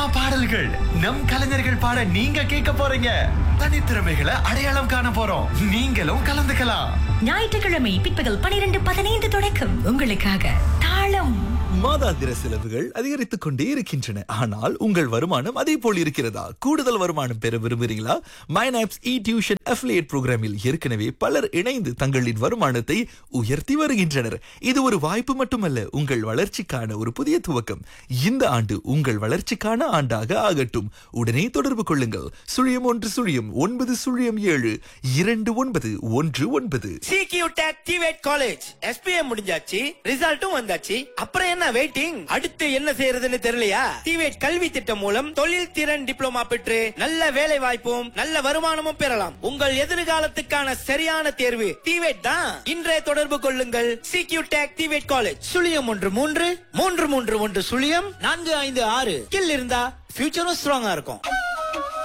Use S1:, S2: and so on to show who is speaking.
S1: பாடல்கள் நம் கலைஞர்கள் பாட நீங்க கேட்க போறீங்க தனித்திறமைகளை அடையாளம் காண போறோம் நீங்களும் கலந்துக்கலாம்
S2: ஞாயிற்றுக்கிழமை பிற்பகல் பனிரெண்டு பதினைந்து தொடக்கம் உங்களுக்காக தாளம்
S3: மாதாந்திர செலவுகள் அதிகரித்துக் கொண்டே இருக்கின்றன ஆனால் உங்கள் வருமானம் அதே போல் இருக்கிறதா கூடுதல் வருமானம் பெற விரும்புகிறீங்களா மைனாப்ஸ் இ டியூஷன் அஃபிலியேட் புரோகிராமில் ஏற்கனவே பலர் இணைந்து தங்களின் வருமானத்தை உயர்த்தி வருகின்றனர் இது ஒரு வாய்ப்பு மட்டுமல்ல உங்கள் வளர்ச்சிக்கான ஒரு புதிய துவக்கம் இந்த ஆண்டு உங்கள் வளர்ச்சிக்கான ஆண்டாக ஆகட்டும் உடனே தொடர்பு கொள்ளுங்கள் சுழியம் ஒன்று சுழியம் ஒன்பது சுழியம் ஏழு இரண்டு ஒன்பது ஒன்று ஒன்பது
S4: சிகியூ டேக் டிவேட் காலேஜ் எஸ்பிஎம் முடிஞ்சாச்சு ரிசல்ட்டும் வந்தாச்சு அப்புறம் என்ன வெயிட்டிங் அடுத்து என்ன செய்யறதுன்னு தெரியலையா டிவேட் கல்வி திட்டம் மூலம் தொழில் திறன் டிப்ளமா பெற்று நல்ல வேலை வாய்ப்பும் நல்ல வருமானமும் பெறலாம் உங்கள் எதிர்காலத்துக்கான சரியான தேர்வு டிவேட் தான் இன்றைய தொடர்பு கொள்ளுங்கள் சிகியூ டேக் டிவேட் காலேஜ் சுழியம் ஒன்று மூன்று மூன்று மூன்று ஒன்று சுழியம் நான்கு ஐந்து ஆறு கில் இருந்தா ஃபியூச்சரும் ஸ்ட்ராங்கா இருக்கும்